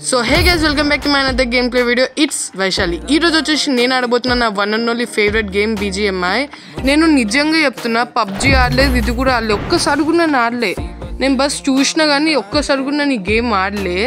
so hey guys welcome back to my another game play video it's Vaishali ఈ రోజు వచ్చేసి నేను ఆడబోతున్న నా one and only favourite game BGMI నేను నిజంగా చెప్తున్నా పబ్జీ ఆడలేదు ఇది కూడా ఆడలే ఒక్కసారి కూడా నేను ఆడలే నేను బస్ చూసినా కానీ ఒక్కసారి కూడా నేను ఈ గేమ్ ఆడలే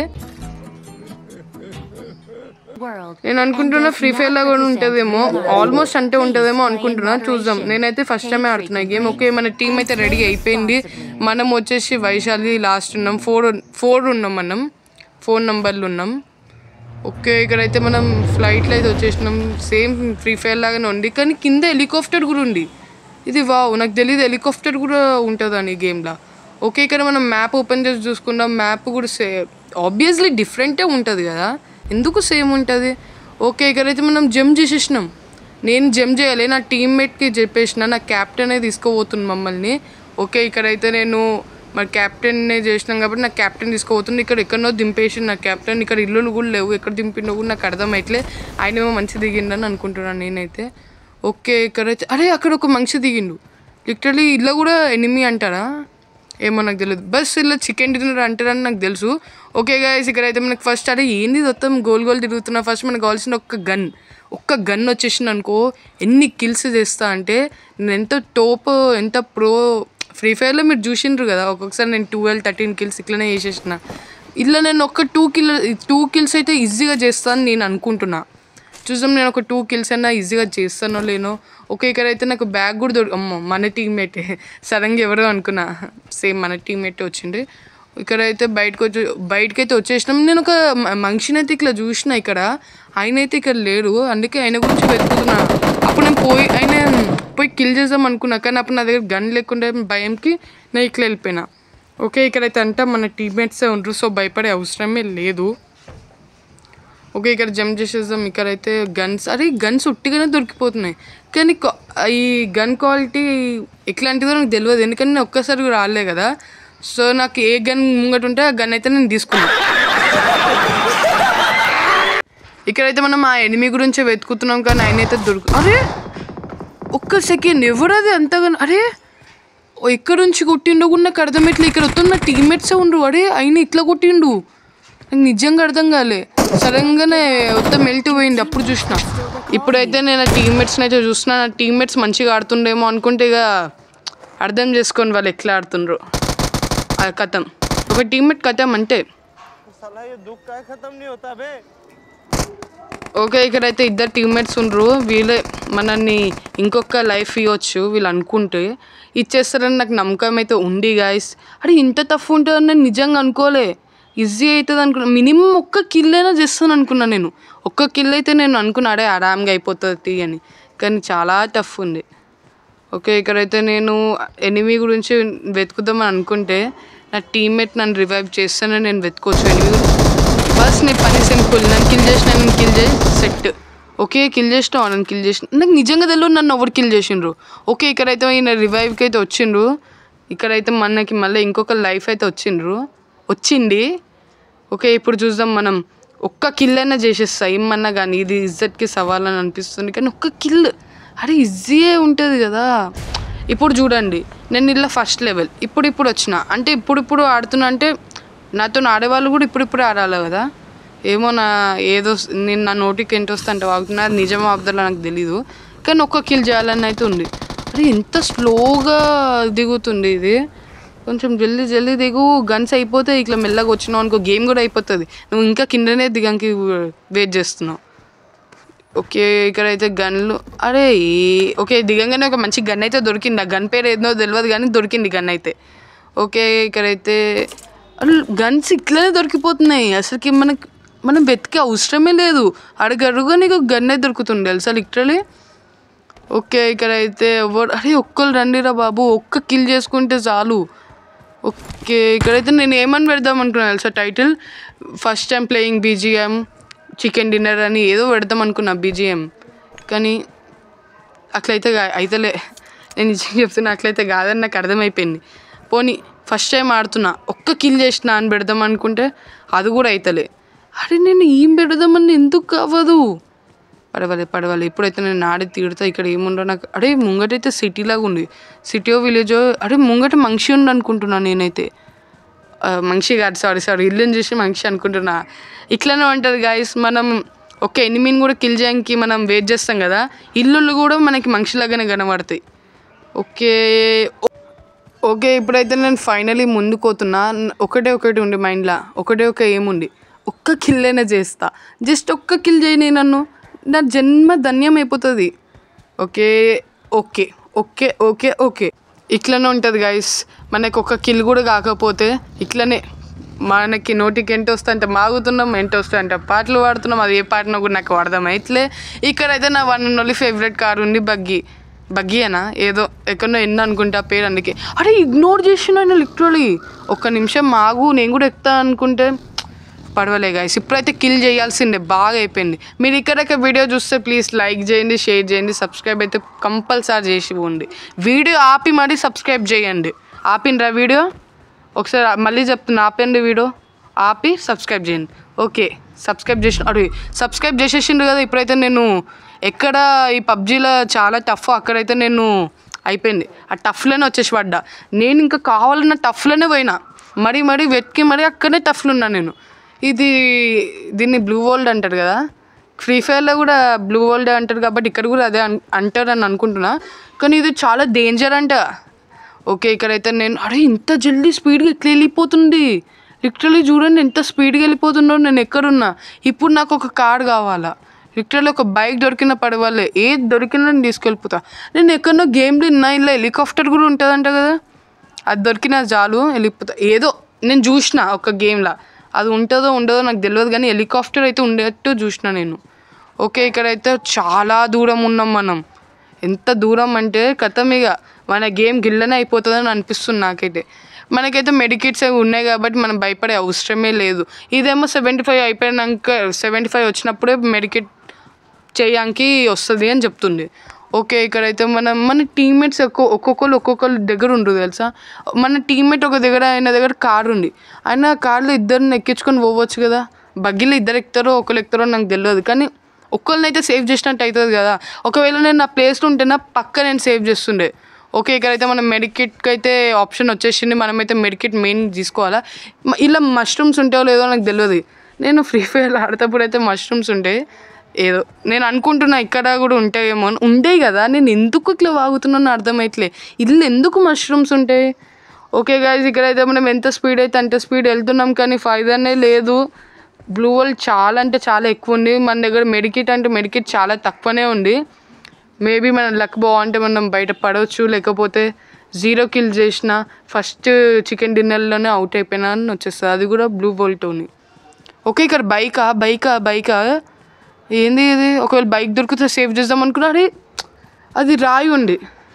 నేను అనుకుంటున్నా ఫ్రీ ఫైర్ లాగా కూడా ఉంటుందేమో ఆల్మోస్ట్ అంటే ఉంటుందేమో అనుకుంటున్నా చూద్దాం నేనైతే ఫస్ట్ టైమే ఆడుతున్నా ఈ గేమ్ ఓకే మన టీం అయితే రెడీ అయిపోయింది మనం వచ్చేసి వైశాలి లాస్ట్ ఉన్నాం ఫోర్ ఫోర్ ఉన్నాం మనం ఫోన్ నంబర్లు ఉన్నాం ఓకే ఇక్కడైతే మనం ఫ్లైట్లో అయితే వచ్చేసినాం సేమ్ ఫ్రీ ఫైర్ లాగానే ఉంది కానీ కింద హెలికాప్టర్ కూడా ఉంది ఇది వావ్ నాకు తెలియదు హెలికాప్టర్ కూడా ఉంటుందని ఈ గేమ్లో ఓకే ఇక్కడ మనం మ్యాప్ ఓపెన్ చేసి చూసుకున్నాం మ్యాప్ కూడా సే ఆబ్వియస్లీ డిఫరెంటే ఉంటుంది కదా ఎందుకు సేమ్ ఉంటుంది ఓకే ఇక్కడైతే మనం జంప్ చేసేసినాం నేను జంప్ చేయాలి నా టీమ్మేట్కి చెప్పేసిన నా క్యాప్టెనే తీసుకోబోతుంది మమ్మల్ని ఓకే ఇక్కడైతే నేను మరి క్యాప్టెన్నే చేసినాం కాబట్టి నాకు క్యాప్టెన్ తీసుకోబోతుంది ఇక్కడ ఎక్కడనో దింపేసి నా క్యాప్టెన్ ఇక్కడ ఇల్లులు కూడా లేవు ఎక్కడ దింపిండో కూడా నాకు అర్థమైట్లే ఆయన ఏమో మంచి దిగిండని అనుకుంటున్నాను నేనైతే ఓకే ఇక్కడైతే అరే అక్కడ ఒక మనిషి దిగిండు లిటరలీ ఇల్లు కూడా ఎనిమి అంటారా ఏమో నాకు తెలియదు బస్ ఇలా చికెన్ డిన్నర్ అంటారని నాకు తెలుసు ఓకే గాయస్ ఇక్కడైతే మనకు ఫస్ట్ అరే ఏంది ఇది మొత్తం గోల్ గోల్ తిరుగుతున్నా ఫస్ట్ మనకు కావాల్సిన ఒక్క గన్ ఒక్క గన్ వచ్చేసింది అనుకో ఎన్ని కిల్స్ చేస్తా అంటే నేను ఎంత టోప్ ఎంత ప్రో ఫ్రీ ఫైర్లో మీరు చూసిండ్రు కదా ఒక్కొక్కసారి నేను ట్వెల్వ్ థర్టీన్ కిల్స్ ఇట్లనే చేసేసిన ఇలా నేను ఒక్క టూ కిల్ టూ కిల్స్ అయితే ఈజీగా చేస్తాను నేను అనుకుంటున్నా చూద్దాం నేను ఒక టూ కిల్స్ అయినా ఈజీగా చేస్తానో లేనో ఓకే ఇక్కడైతే నాకు బ్యాగ్ కూడా దొరికి అమ్మో మన టీమ్మేటే సడన్గా ఎవరో అనుకున్నా సేమ్ మన టీమ్మేటే వచ్చింది ఇక్కడైతే బయటకు వచ్చి బయటకు అయితే వచ్చేసినాం నేను ఒక మ- మనిషిని అయితే ఇట్లా చూసిన ఇక్కడ ఆయన అయితే ఇక్కడ లేడు అందుకే ఆయన గురించి వెతుకుతున్నా అప్పుడు నేను పోయి ఆయన పోయి కిల్ చేద్దాం అనుకున్నా కానీ అప్పుడు నా దగ్గర గన్ లేకుండా భయంకి నేను ఇట్లా వెళ్ళిపోయినా ఓకే ఇక్కడైతే అంతా మన టీమ్మేట్సే ఉండరు సో భయపడే అవసరమే లేదు ఓకే ఇక్కడ జంప్ చేసేద్దాం ఇక్కడైతే గన్స్ అరే గన్స్ ఉట్టిగానే దొరికిపోతున్నాయి కానీ కా- ఈ గన్ క్వాలిటీ ఎట్లాంటిదో నాకు తెలియదు ఎందుకంటే నేను ఒక్కసారి కూడా రాలే కదా సో నాకు ఏ గన్ ముంగట ఉంటే ఆ గన్ అయితే నేను తీసుకున్నాను ఇక్కడైతే మనం ఆ ఎనిమి గురించి వెతుకుతున్నాం కానీ ఆయన అయితే దొరుకు అరే ఒక్క సెకండ్ ఎవరది అంతగా అరే ఓ ఎక్కడ నుంచి కొట్టిండో కూడా నాకు అర్థమైట్లే ఇక్కడ వస్తున్న టీమ్మేట్సే ఉండరు అరే ఆయన ఇట్లా కొట్టిండు నాకు నిజంగా అర్థం కాలే సడన్గానే మొత్తం మెల్ట్ పోయింది అప్పుడు చూసిన ఇప్పుడైతే నేను ఆ టీమ్మేట్స్ని అయితే చూస్తున్నా నా టీమ్మేట్స్ మంచిగా ఆడుతుండేమో అనుకుంటే ఇక అర్థం చేసుకొని వాళ్ళు ఎట్లా ఆడుతుండ్రు ఆ కథం ఒక టీమ్మేట్ కథం అంటే साला ये दुख का खत्म नहीं होता बे ఓకే ఇక్కడైతే ఇద్దరు టీమ్మేట్స్ ఉండరు వీళ్ళే మనల్ని ఇంకొక లైఫ్ ఇవ్వచ్చు వీళ్ళు అనుకుంటే ఇచ్చేస్తారని నాకు నమ్మకం అయితే ఉంది గాయస్ అరే ఇంత టఫ్ ఉంటుందని నేను నిజంగా అనుకోలే ఈజీ అవుతుంది అనుకున్నా మినిమం ఒక్క కిల్ అయినా చేస్తాను అనుకున్నా నేను ఒక్క కిల్ అయితే నేను అనుకున్నా అడే ఆరామ్గా అయిపోతుంది అని కానీ చాలా టఫ్ ఉంది ఓకే ఇక్కడైతే నేను ఎనిమి గురించి వెతుకుదామని అనుకుంటే నా టీమ్మేట్ నన్ను రివైవ్ చేస్తేనే నేను వెతుకోవచ్చు ఎనిమి గురించి బస్ నీ పని సింపుల్ నన్ను కిల్ చేసిన నేను కిల్ చేసి సెట్ ఓకే కిల్ చేసినావు నన్ను కిల్ చేసిన నాకు నిజంగా తెలియదు నన్ను ఎవరు కిల్ చేసిండ్రు ఓకే ఇక్కడైతే ఈయన రివైవ్కి అయితే వచ్చిండ్రు ఇక్కడైతే మనకి మళ్ళీ ఇంకొక లైఫ్ అయితే వచ్చిండ్రు వచ్చింది ఓకే ఇప్పుడు చూద్దాం మనం ఒక్క కిల్ అయినా చేసేస్తా ఏమన్నా కానీ ఇది ఇజ్జత్కి సవాలని అనిపిస్తుంది కానీ ఒక్క కిల్ అరే ఈజీయే ఉంటుంది కదా ఇప్పుడు చూడండి నేను ఇలా ఫస్ట్ లెవెల్ ఇప్పుడు ఇప్పుడు వచ్చిన అంటే ఇప్పుడు ఇప్పుడు ఆడుతున్నా అంటే నాతో ఆడేవాళ్ళు కూడా ఇప్పుడు ఇప్పుడు ఆడాలి కదా ఏమో నా ఏదో స్- నేను నా నోటికి ఎంత వస్తే అంటే వాగుతున్నా అది నిజమో అబ్దల్లా నాకు తెలీదు కానీ ఒక్క కిల్ చేయాలని అయితే ఉంది అరే ఎంత స్లోగా దిగుతుంది ఇది కొంచెం జల్దీ జల్దీ దిగు గన్స్ అయిపోతే ఇట్లా మెల్లగా వచ్చినావు అనుకో గేమ్ కూడా అయిపోతుంది నువ్వు ఇంకా కిందనే దిగానికి వెయిట్ చేస్తున్నావు ఓకే ఇక్కడైతే గన్లు అరే ఈ- ఓకే దిగంగానే ఒక మంచి గన్ అయితే దొరికింది ఆ గన్ పేరు ఏదో తెలియదు కానీ దొరికింది గన్ అయితే ఓకే ఇక్కడైతే గన్స్ ఇట్లనే దొరికిపోతున్నాయి అసలుకి మనకి మనం వెతికే అవసరమే లేదు అడుగడుగా నీకు గన్నే దొరుకుతుంది తెలుసా లిటరలీ ఓకే ఇక్కడైతే ఎవరు అరే ఒక్కరు రండిరా బాబు ఒక్క కిల్ చేసుకుంటే చాలు ఓకే ఇక్కడైతే నేను ఏమని పెడదాం అనుకున్నాను తెలుసా title first time playing BGM chicken dinner అని ఏదో పెడదాం అనుకున్నా బీజిఎం కానీ అట్లయితే గా- అయితలే నేను నిజంగా చెప్తున్నా అట్లయితే కాదని నాకు అర్థమైపోయింది పోనీ ఫస్ట్ టైం ఆడుతున్నా ఒక్క కిల్ చేసిన అని పెడదాం అనుకుంటే అది కూడా అయితలే అరే నేను ఏం పెడదామని ఎందుకు అవ్వదు పడవలే పడవలే ఇప్పుడైతే నేను ఆడి తీడుతా ఇక్కడ ఏముండో నాకు అడే ముంగటైతే సిటీ లాగా ఉంది సిటీయో విలేజో అరే ముంగట మనిషి ఉండి అనుకుంటున్నాను నేనైతే ఆ, మనిషి కాదు సారీ సారీ ఇల్లుని చూసి మనిషి అనుకుంటున్నా ఇట్లనే ఉంటుంది గాయస్ మనం ఒక ఎనిమిని కూడా కిల్ చేయడానికి మనం వెయిట్ చేస్తాం కదా ఇల్లులు కూడా మనకి మనిషిలాగానే కనబడతాయి ఓకే ఓకే ఇప్పుడైతే నేను ఫైనలీ ముందుకు పోతున్నా న- ఒకటే ఒకటి ఉండి మైండ్లో ఒకటే ఒక ఏముంది ఒక్క కిల్లైనా చేస్తా జస్ట్ ఒక్క కిల్ చేయని నన్ను నా జన్మ ధన్యం అయిపోతుంది okay okay okay okay okay ఇట్లనే ఉంటుంది గైస్ మనకు ఒక కిల్ కూడా కాకపోతే ఇట్లనే మనకి నోటికి ఎంత వస్తే అంటే మాగుతున్నాం ఎంత వస్తే అంటే పాటలు పాడుతున్నాం అది ఏ పాటనో కూడా నాకు అర్థమైతలే ఇక్కడైతే నా one and only favourite car ఉంది బగ్గి బగ్గి అనా ఏదో ఎక్కడో ఎన్న అనుకుంటా పేరు అందుకే అరే ఇగ్నోర్ చేసిన లిటరలీ ఒక్క నిమిషం మాగు నేను కూడా ఎక్కుతా అనుకుంటే పడవలే గాయస్ ఇప్పుడైతే కిల్ చేయాల్సిందే బాగా అయిపోయింది మీరు ఇక్కడక్క వీడియో చూస్తే ప్లీజ్ లైక్ చేయండి షేర్ చేయండి సబ్స్క్రైబ్ అయితే కంపల్సరీ చేసి పోండి వీడియో ఆపి మరీ సబ్స్క్రైబ్ చేయండి ఆపిండ్రా వీడియో ఒకసారి మళ్ళీ చెప్తున్నా ఆపండి వీడియో ఆపి సబ్స్క్రైబ్ చేయండి ఓకే సబ్స్క్రైబ్ చేసిన అడు సబ్స్క్రైబ్ చేసేసిండు కదా ఇప్పుడైతే నేను ఎక్కడ ఈ పబ్జీలో చాలా టఫ్ అక్కడైతే నేను అయిపోయింది ఆ టఫ్లోనే వచ్చేసి పడ్డా నేను ఇంకా కావాలన్న టఫ్లోనే పోయినా మరీ మరీ వెతికి మరీ అక్కడనే టఫ్లో ఉన్నా నేను ఇది దీన్ని బ్లూ వరల్డ్ అంటారు కదా ఫ్రీ ఫైర్లో కూడా బ్లూ వరల్డ్ అంటారు కాబట్టి ఇక్కడ కూడా అదే అన్- అంటారు అని అనుకుంటున్నా కానీ ఇది చాలా డేంజర్ అంట ఓకే ఇక్కడైతే నేను అరే ఇంత జల్దీ స్పీడ్గా ఎట్లా వెళ్ళిపోతుంది లిటరలీ చూడండి ఎంత స్పీడ్గా వెళ్ళిపోతుందో నేను ఎక్కడున్నా ఇప్పుడు నాకు ఒక కార్ కావాలా లిటరలీ ఒక బైక్ దొరికిన పడవాలే ఏది దొరికినా నేను తీసుకెళ్ళిపోతా నేను ఎక్కడో గేమ్లో విన్నా ఇలా హెలికాప్టర్ కూడా ఉంటుందంట కదా అది దొరికిన చాలు వెళ్ళిపోతా ఏదో నేను చూసిన ఒక గేమ్లో అది ఉంటుందో ఉండదో నాకు తెలియదు కానీ హెలికాప్టర్ అయితే ఉండేట్టు చూసిన నేను ఓకే ఇక్కడైతే చాలా దూరం ఉన్నాం మనం ఎంత దూరం అంటే కథం ఇక మన గేమ్ గిల్లనే అయిపోతుందని అనిపిస్తుంది నాకైతే మనకైతే మెడికిట్స్ అవి ఉన్నాయి కాబట్టి మనం భయపడే అవసరమే లేదు ఇదేమో సెవెంటీ ఫైవ్ అయిపోయినాక సెవెంటీ ఫైవ్ వచ్చినప్పుడే మెడికిట్ చేయడానికి వస్తుంది అని చెప్తుంది ఓకే ఇక్కడైతే మనం మన టీమ్మేట్స్ ఒక్కో ఒక్కొక్కరు ఒక్కొక్కరు దగ్గర ఉండరు తెలుసా మన టీమ్మేట్ ఒక దగ్గర ఆయన దగ్గర కారు ఉంది ఆయన కార్లో ఇద్దరిని ఎక్కించుకొని పోవచ్చు కదా బగ్గీలో ఇద్దరు ఎక్కుతారో ఒకరు ఎక్కుతారో నాకు తెలియదు కానీ ఒక్కరిని అయితే సేవ్ చేసినట్టు అవుతుంది కదా ఒకవేళ నేను నా ప్లేస్లో ఉంటే నా పక్క నేను సేవ్ చేస్తుండే ఓకే ఇక్కడైతే మనం మెడికిట్కి అయితే ఆప్షన్ వచ్చేసింది మనమైతే మెడికిట్ మెయిన్ తీసుకోవాలా మ- ఇలా మష్రూమ్స్ ఉంటాయో లేదో నాకు తెలియదు నేను ఫ్రీ ఫైర్ ఆడేటప్పుడు అయితే మష్రూమ్స్ ఉంటాయి ఏదో నేను అనుకుంటున్నా ఇక్కడ కూడా ఉంటాయేమో అని ఉంటాయి కదా నేను ఎందుకు ఇట్లా వాగుతున్నానో అర్థమైతలే ఇల్లు ఎందుకు మష్రూమ్స్ ఉంటాయి ఓకే గాయస్ ఇక్కడైతే మనం ఎంత స్పీడ్ అయితే అంత స్పీడ్ వెళ్తున్నాం కానీ ఫైదానే లేదు బ్లూ వల్ చాలా అంటే చాలా ఎక్కువ ఉంది మన దగ్గర మెడికిట్ అంటే మెడికిట్ చాలా తక్కువనే ఉంది మేబీ మన లక్ బాగుంటే మనం బయట పడవచ్చు లేకపోతే జీరో కిల్ చేసిన ఫస్ట్ చికెన్ డిన్నర్లోనే అవుట్ అయిపోయినా అని వచ్చేస్తుంది అది కూడా బ్లూ వోల్టోని ఓకే ఇక్కడ బైకా బైకా బైకా ఏంది ఇది ఒకవేళ బైక్ దొరికితే సేవ్ చేద్దాం అనుకున్నా అరే అది రాయి ఉంది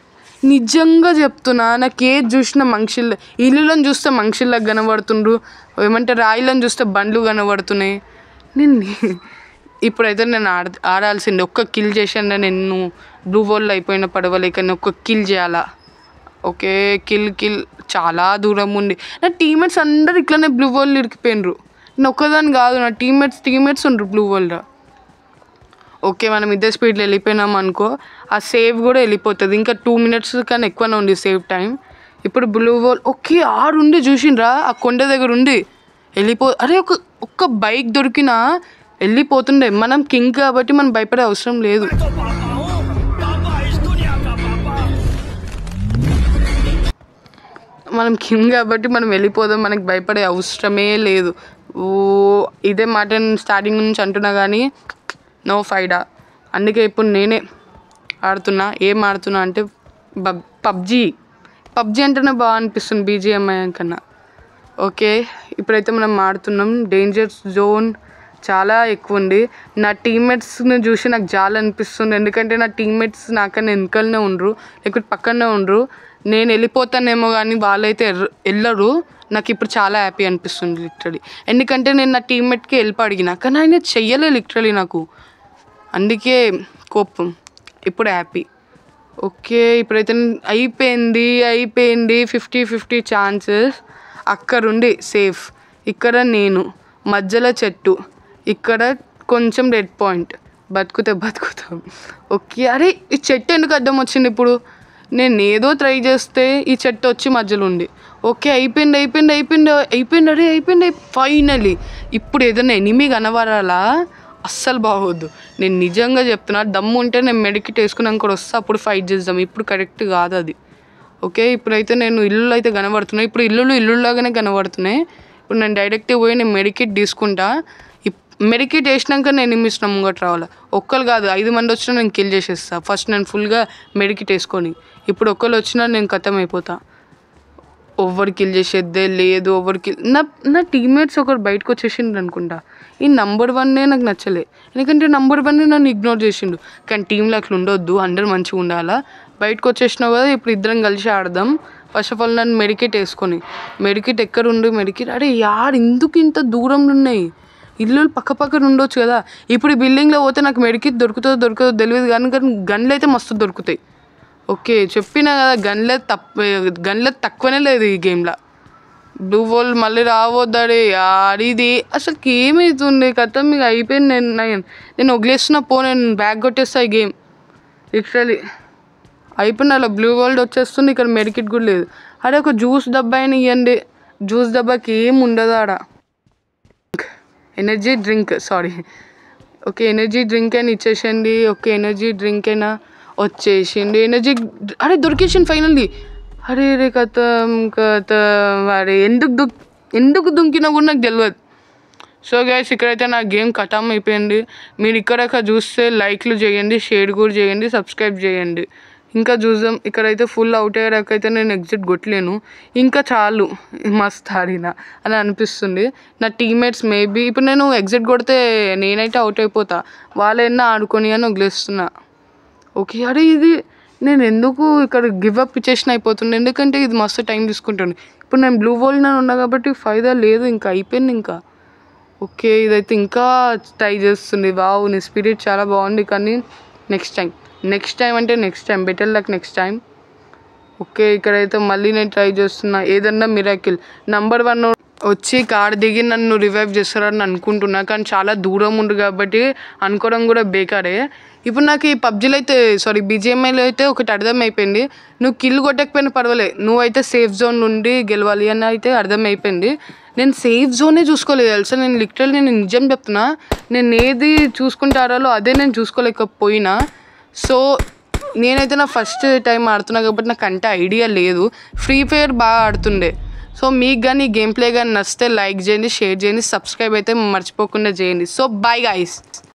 నిజంగా చెప్తున్నా నాకు ఏది చూసినా మనుషులు ఇల్లులను చూస్తే మనుషులకు కనబడుతుండ్రు ఏమంటే రాయిలను చూస్తే బండ్లు కనబడుతున్నాయి నేను ఇప్పుడైతే నేను ఆడ ఆడాల్సింది ఒక్క కిల్ చేశాను నేను బ్లూ వరల్డ్ అయిపోయిన పడవలేక నేను ఒక్క కిల్ చేయాలా ఓకే కిల్ కిల్ చాలా దూరం ఉంది నా టీమ్మేట్స్ అందరు ఇట్లనే బ్లూ వరల్డ్ ఇరికిపోయినరు నేను ఒక్కదాన్ని కాదు నా టీమ్మేట్స్ టీమ్మేట్స్ ఉండరు బ్లూ వరల్డ్ ఓకే మనం ఇదే స్పీడ్లో వెళ్ళిపోయినాం అనుకో ఆ సేవ్ కూడా వెళ్ళిపోతుంది ఇంకా టూ మినిట్స్ కన్నా ఎక్కువనే ఉంది సేవ్ టైం ఇప్పుడు బ్లూ వాల్ ఓకే ఆడు ఉండి చూసిండ్రా ఆ కొండ దగ్గర ఉంది వెళ్ళిపో అరే ఒక ఒక్క బైక్ దొరికినా వెళ్ళిపోతుండే మనం కింగ్ కాబట్టి మనం భయపడే అవసరం లేదు మనం కింగ్ కాబట్టి మనం వెళ్ళిపోదాం మనకి భయపడే అవసరమే లేదు ఓ ఇదే మాట నేను స్టార్టింగ్ నుంచి అంటున్నా కానీ నో ఫైడా అందుకే ఇప్పుడు నేనే ఆడుతున్నా ఏం ఆడుతున్నా అంటే పబ్ పబ్జీ పబ్జీ అంటేనే బాగా అనిపిస్తుంది బీజిఎంఐ కన్నా ఓకే ఇప్పుడైతే మనం ఆడుతున్నాం డేంజర్ జోన్ చాలా ఎక్కువ ఉంది నా టీమ్మేట్స్ని చూసి నాకు చాలా అనిపిస్తుంది ఎందుకంటే నా టీమ్మేట్స్ నాకన్నా వెనకలనే ఉండరు లేకపోతే పక్కనే ఉండరు నేను వెళ్ళిపోతానేమో కానీ వాళ్ళైతే ఎర్ర- వెళ్ళరు నాకు ఇప్పుడు చాలా హ్యాపీ అనిపిస్తుంది లిటరలీ ఎందుకంటే నేను నా టీమ్మేట్కి హెల్ప్ అడిగిన కానీ ఆయన చెయ్యలే లిటరలీ నాకు అందుకే కోపం ఇప్పుడు హ్యాపీ ఓకే ఇప్పుడైతే అయిపోయింది అయిపోయింది ఫిఫ్టీ ఫిఫ్టీ ఛాన్సెస్ అక్కడుండి సేఫ్ ఇక్కడ నేను మధ్యలో చెట్టు ఇక్కడ కొంచెం రెడ్ పాయింట్ బతుకుతే బతుకుతాం ఓకే అరే ఈ చెట్టు ఎందుకు అడ్డం వచ్చింది ఇప్పుడు నేను ఏదో ట్రై చేస్తే ఈ చెట్టు వచ్చి మధ్యలో ఉంది ఓకే అయిపోయింది అయిపోయింది అయిపోయింది అయిపోయింది అరే అయిపోయింది ఫైనలీ ఇప్పుడు ఏదైనా ఎనిమి కనబడాలా అస్సలు బాగోద్దు నేను నిజంగా చెప్తున్నా దమ్ము ఉంటే నేను మెడికిట్ వేసుకున్నాక కూడా వస్తా అప్పుడు ఫైట్ చేద్దాం ఇప్పుడు కరెక్ట్ కాదు అది ఓకే ఇప్పుడైతే నేను ఇల్లు అయితే కనబడుతున్నాయి ఇప్పుడు ఇల్లులు ఇల్లులాగానే కనబడుతున్నాయి ఇప్పుడు నేను డైరెక్ట్ పోయి నేను మెడికిట్ తీసుకుంటా మెడికిట్ వేసినాక నేను ఎనిమిస్ ముంగట రావాలి ఒక్కరు కాదు ఐదు మంది వచ్చినా నేను కిల్ చేసేస్తా ఫస్ట్ నేను ఫుల్గా మెడికిట్ వేసుకొని ఇప్పుడు ఒక్కరు వచ్చినా నేను ఖతం అయిపోతా ఓవర్ కిల్ చేసేద్దే లేదు ఓవర్ కిల్ నా నా టీమ్మేట్స్ ఒకరు బయటకు వచ్చేసిండు అనుకుంటా ఈ నంబర్ వన్నే నాకు నచ్చలే ఎందుకంటే నంబర్ వన్నే నన్ను ఇగ్నోర్ చేసిండు కానీ టీంలో అట్లా ఉండొద్దు అందరు మంచిగా ఉండాలా బయటకు వచ్చేసినావు కదా ఇప్పుడు ఇద్దరం కలిసి ఆడదాం ఫస్ట్ ఆఫ్ ఆల్ నన్ను మెడికేట్ వేసుకొని మెడికేట్ ఎక్కడ ఉండు మెడికేట్ అరే యార్ ఎందుకు ఇంత దూరంలో ఉన్నాయి ఇల్లు పక్క పక్కన ఉండొచ్చు కదా ఇప్పుడు ఈ బిల్డింగ్లో పోతే నాకు మెడికేట్ దొరుకుతుందో దొరకదో తెలియదు కానీ కానీ గన్లు అయితే మస్తు దొరుకుతాయి ఓకే చెప్పినా కదా గన్లే తప్ప గన్లే తక్కువనే లేదు ఈ గేమ్లో బ్లూ వాల్ మళ్ళీ రావద్దాడే ఇది అసలుకి ఏమవుతుంది కథ మీకు అయిపోయింది నేను నేను- నేను వదిలేస్తున్నా పో నేను బ్యాగ్ కొట్టేస్తా ఈ గేమ్ లిటరలీ అయిపోయిన అలా బ్లూ వరల్డ్ వచ్చేస్తుంది ఇక్కడ మెడికిట్ కూడా లేదు అరే ఒక జ్యూస్ డబ్బా అయినా ఇవ్వండి జ్యూస్ డబ్బాకి ఏం ఉండదు ఆడ energy drink sorry okay energy drink అయినా ఇచ్చేసేయండి ఓకే ఎనర్జీ డ్రింక్ అయినా వచ్చేసింది ఎనర్జీ అరే దొరికేసింది ఫైనల్లీ అరే రే కథం కథం అరే ఎందుకు దుక్ ఎందుకు దుంకినా కూడా నాకు తెలియదు సో గైస్ ఇక్కడైతే నా గేమ్ ఖతం అయిపోయింది మీరు ఇక్కడ చూస్తే లైక్లు చేయండి షేర్ కూడా చేయండి సబ్స్క్రైబ్ చేయండి ఇంకా చూద్దాం ఇక్కడైతే ఫుల్ అవుట్ అయ్యాకైతే నేను ఎగ్జిట్ కొట్టలేను ఇంకా చాలు మస్త్ ఆడిన అని అనిపిస్తుంది నా టీమ్మేట్స్ మేబీ ఇప్పుడు నేను ఎగ్జిట్ కొడితే నేనైతే అవుట్ అయిపోతా వాళ్ళైనా ఆడుకొని అని వదిలేస్తున్నా ఓకే అరే ఇది నేను ఎందుకు ఇక్కడ గివ్ అప్ ఇచ్చేసిన అయిపోతుంది ఎందుకంటే ఇది మస్తు టైం తీసుకుంటుంది ఇప్పుడు నేను బ్లూ వాల్ నేను ఉన్నా కాబట్టి ఫైదా లేదు ఇంకా అయిపోయింది ఇంకా ఓకే ఇదైతే ఇంకా ట్రై చేస్తుంది వావ్ నీ స్పిరిట్ చాలా బాగుంది కానీ నెక్స్ట్ టైం నెక్స్ట్ టైం అంటే next time better luck next time okay ఇక్కడైతే మళ్ళీ నేను ట్రై చేస్తున్నా ఏదన్నా మిరాకిల్ నంబర్ వన్ వచ్చి కార్ దిగి నన్ను రివైవ్ చేస్తారని అనుకుంటున్నా కానీ చాలా దూరం ఉంది కాబట్టి అనుకోవడం కూడా బేకారే ఇప్పుడు నాకు ఈ పబ్జీలో అయితే సారీ బీజిఎంఐలో అయితే ఒకటి అర్థమైపోయింది నువ్వు కిల్ కొట్టకపోయినా పర్వాలే నువ్వైతే సేఫ్ జోన్ నుండి గెలవాలి అని అయితే అర్థమైపోయింది నేను సేఫ్ జోనే చూసుకోలేదు తెలుసా నేను లిటరల్ నేను నిజం చెప్తున్నా నేను ఏది చూసుకుంటారో అదే నేను చూసుకోలేకపోయినా సో నేనైతే నా ఫస్ట్ టైం ఆడుతున్నా కాబట్టి నాకు అంటే ఐడియా లేదు ఫ్రీ ఫైర్ బాగా ఆడుతుండే సో మీకు కానీ గేమ్ ప్లే కానీ నచ్చితే లైక్ చేయండి షేర్ చేయండి సబ్స్క్రైబ్ అయితే మర్చిపోకుండా చేయండి సో బాయ్ గాయస్